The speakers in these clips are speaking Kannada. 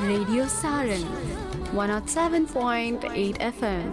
Radio Saran 107.8 FM.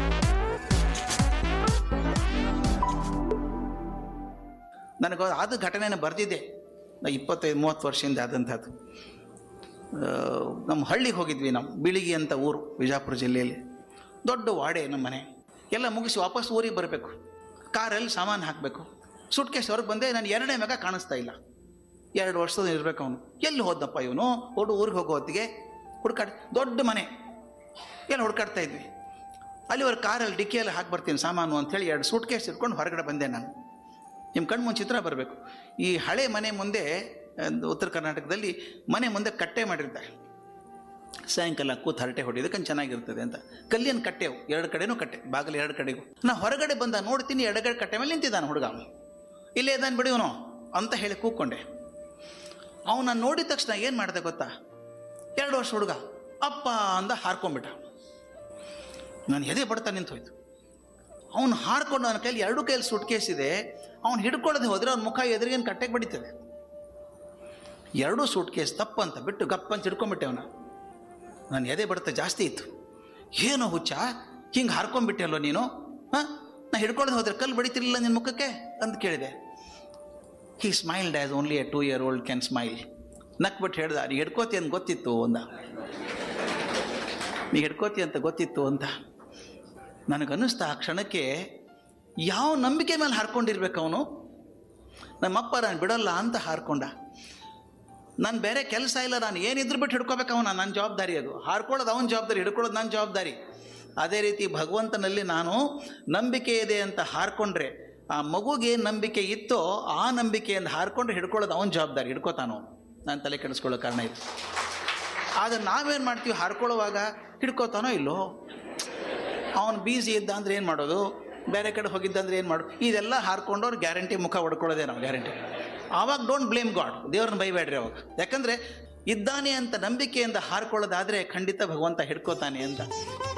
ನನಗೆ ಅದು ಘಟನೆನ ಬರೆದಿದ್ದೆ ನಾ ಇಪ್ಪತ್ತೈದು ಮೂವತ್ತು ವರ್ಷದಿಂದ ಆದಂಥದ್ದು ಆ, ನಮ್ಮ ಹಳ್ಳಿಗೆ ಹೋಗಿದ್ವಿ ನಾವು ಬಿಳಿಗಿ ಅಂತ ಊರು ವಿಜಾಪುರ ಜಿಲ್ಲೆಯಲ್ಲಿ ದೊಡ್ಡ ವಾಡೆ ನಮ್ಮ ಮನೆ ಎಲ್ಲ ಮುಗಿಸಿ ವಾಪಸ್ ಊರಿಗೆ ಬರಬೇಕು ಕಾರಲ್ಲಿ ಸಾಮಾನು ಹಾಕಬೇಕು ಸುಟ್ಕೇಸ್ ಹೊರಗೆ ಬಂದೆ ನಾನು ಎರಡನೇ ಮಗ ಕಾಣಿಸ್ತಾ ಇಲ್ಲ ಎರಡು ವರ್ಷದ ಇರಬೇಕು ಅವನು ಎಲ್ಲಿ ಹೋದಪ್ಪ ಇವನು ಒಟ್ಟು ಊರಿಗೆ ಹೋಗೋ ಹೊತ್ತಿಗೆ ಹುಡ್ಕಾಡ್ ದೊಡ್ಡ ಮನೆ ಎಲ್ಲ ಹುಡ್ಕಾಡ್ತಾ ಇದ್ವಿ ಅಲ್ಲಿವರೆಗೆ ಕಾರಲ್ಲಿ ಡಿಕ್ಕಿಯಲ್ಲಿ ಹಾಕಿ ಬರ್ತೀನಿ ಸಾಮಾನು ಅಂತೇಳಿ ಎರಡು ಸೂಟ್ ಕೇಸ್ ಇಟ್ಕೊಂಡು ಹೊರಗಡೆ ಬಂದೆ ನಾನು ನಿಮ್ಮ ಕಣ್ಣು ಮುಂದೆ ಚಿತ್ರ ಬರಬೇಕು ಈ ಹಳೆ ಮನೆ ಮುಂದೆ ಒಂದು ಉತ್ತರ ಕರ್ನಾಟಕದಲ್ಲಿ ಮನೆ ಮುಂದೆ ಕಟ್ಟೆ ಮಾಡಿರ್ತಾರೆ ಸಾಯಂಕಾಲ ಕೂತ್ ಹರಟೆ ಹೊಡಿಯೋದಕ್ಕೆ ಚೆನ್ನಾಗಿರ್ತದೆ ಅಂತ ಕಲ್ಲಿನ ಕಟ್ಟೆವು ಎರಡು ಕಡೆನೂ ಕಟ್ಟೆ ಬಾಗಿಲು ಎರಡು ಕಡೆಗೂ ನಾ ಹೊರಗಡೆ ಬಂದ ನೋಡ್ತೀನಿ ಎಡಗಡೆ ಕಟ್ಟೆ ಮೇಲೆ ನಿಂತಿದ್ದಾನೆ ಹುಡುಗ ಅವನು ಇಲ್ಲೇ ಇದ್ದಾನೆ ಬಿಡಿವನು ಅಂತ ಹೇಳಿ ಕೂಕ್ಕೊಂಡೆ ಅವನ ನೋಡಿದ ತಕ್ಷಣ ಏನು ಮಾಡಿದೆ ಗೊತ್ತಾ ಎರಡು ವರ್ಷ ಹುಡುಗ ಅಪ್ಪ ಅಂದ ಹಾರ್ಕೊಂಬಿಟ್ಟ ನಾನು ಎದೆ ಬಡ್ತಾ ನಿಂತು ಹೋಯ್ತು ಅವನು ಹಾರ್ಕೊಂಡು ಅವನ ಕೈಲಿ ಎರಡು ಕೈಯಲ್ಲಿ ಸುಟ್ ಇದೆ ಅವ್ನು ಹಿಡ್ಕೊಳ್ಳದೆ ಹೋದ್ರೆ ಅವ್ನ ಮುಖ ಎದುರಿಗೇನು ಕಟ್ಟೆಗೆ ಬಡಿತದೆ ಎರಡೂ ಸೂಟ್ ಕೇಸ್ ತಪ್ಪಂತ ಬಿಟ್ಟು ಗಪ್ಪ ಅಂತ ಹಿಡ್ಕೊಂಬಿಟ್ಟೆ ಅವನ ನಾನು ಎದೆ ಬಡ್ತ ಜಾಸ್ತಿ ಇತ್ತು ಏನು ಹುಚ್ಚ ಹಿಂಗೆ ಹಾರ್ಕೊಂಡ್ಬಿಟ್ಟೆ ಅಲ್ವ ನೀನು ಹಾಂ ನಾ ಹಿಡ್ಕೊಳ್ಳದೆ ಹೋದ್ರೆ ಕಲ್ಲು ಬಡಿತಿರ್ಲಿಲ್ಲ ನಿನ್ನ ಮುಖಕ್ಕೆ ಅಂತ ಕೇಳಿದೆ he smiled as only a two year old can smile ನಕ್ಬಿಟ್ಟು ಹೇಳ್ದ ನೀ ಹಿಡ್ಕೋತಿ ಅಂತ ಗೊತ್ತಿತ್ತು ಅಂದ ನೀ ಹಿಡ್ಕೋತಿ ಅಂತ ಗೊತ್ತಿತ್ತು ಅಂತ ನನಗನ್ನಿಸ್ತಾ ಆ ಕ್ಷಣಕ್ಕೆ ಯಾವ ನಂಬಿಕೆ ಮೇಲೆ ಹಾರ್ಕೊಂಡಿರ್ಬೇಕು ಅವನು ನಮ್ಮಪ್ಪ ನಾನು ಬಿಡಲ್ಲ ಅಂತ ಹಾರ್ಕೊಂಡ ನಾನು ಬೇರೆ ಕೆಲಸ ಇಲ್ಲ ನಾನು ಏನಿದ್ರು ಬಿಟ್ಟು ಹಿಡ್ಕೋಬೇಕು ಅವನ ನನ್ನ ಜವಾಬ್ದಾರಿ ಅದು ಹಾರ್ಕೊಳ್ಳೋದು ಅವನ ಜವಾಬ್ದಾರಿ ಹಿಡ್ಕೊಳ್ಳೋದು ನನ್ನ ಜವಾಬ್ದಾರಿ ಅದೇ ರೀತಿ ಭಗವಂತನಲ್ಲಿ ನಾನು ನಂಬಿಕೆ ಇದೆ ಅಂತ ಹಾರ್ಕೊಂಡ್ರೆ ಆ ಮಗುಗೆ ನಂಬಿಕೆ ಇತ್ತೋ ಆ ನಂಬಿಕೆಯಿಂದ ಹಾರ್ಕೊಂಡ್ರೆ ಹಿಡ್ಕೊಳ್ಳೋದು ಅವನ ಜವಾಬ್ದಾರಿ ಹಿಡ್ಕೋತಾನೋ ನಾನು ತಲೆ ಕೆಡಿಸ್ಕೊಳ್ಳೋ ಕಾರಣ ಇತ್ತು ಆದರೆ ನಾವೇನು ಮಾಡ್ತೀವಿ ಹಾರ್ಕೊಳ್ಳೋವಾಗ ಹಿಡ್ಕೋತಾನೋ ಇಲ್ಲೋ ಅವನು ಬೀಸಿ ಇದ್ದ ಅಂದ್ರೆ ಏನು ಮಾಡೋದು ಬೇರೆ ಕಡೆ ಹೋಗಿದ್ದ ಅಂದ್ರೆ ಏನು ಮಾಡೋದು ಇದೆಲ್ಲ ಹಾರ್ಕೊಂಡವ್ರು ಗ್ಯಾರಂಟಿ ಮುಖ ಹೊಡ್ಕೊಳ್ಳೋದೇ ನಾವು ಗ್ಯಾರಂಟಿ ಆವಾಗ ಡೋಂಟ್ ಬ್ಲೇಮ್ ಗಾಡ್ ದೇವ್ರನ್ನ ಬೈಬೇಡ್ರಿ ಅವಾಗ ಯಾಕಂದರೆ ಇದ್ದಾನೆ ಅಂತ ನಂಬಿಕೆಯಿಂದ ಹಾರ್ಕೊಳ್ಳೋದಾದರೆ ಖಂಡಿತ ಭಗವಂತ ಹಿಡ್ಕೋತಾನೆ ಅಂತ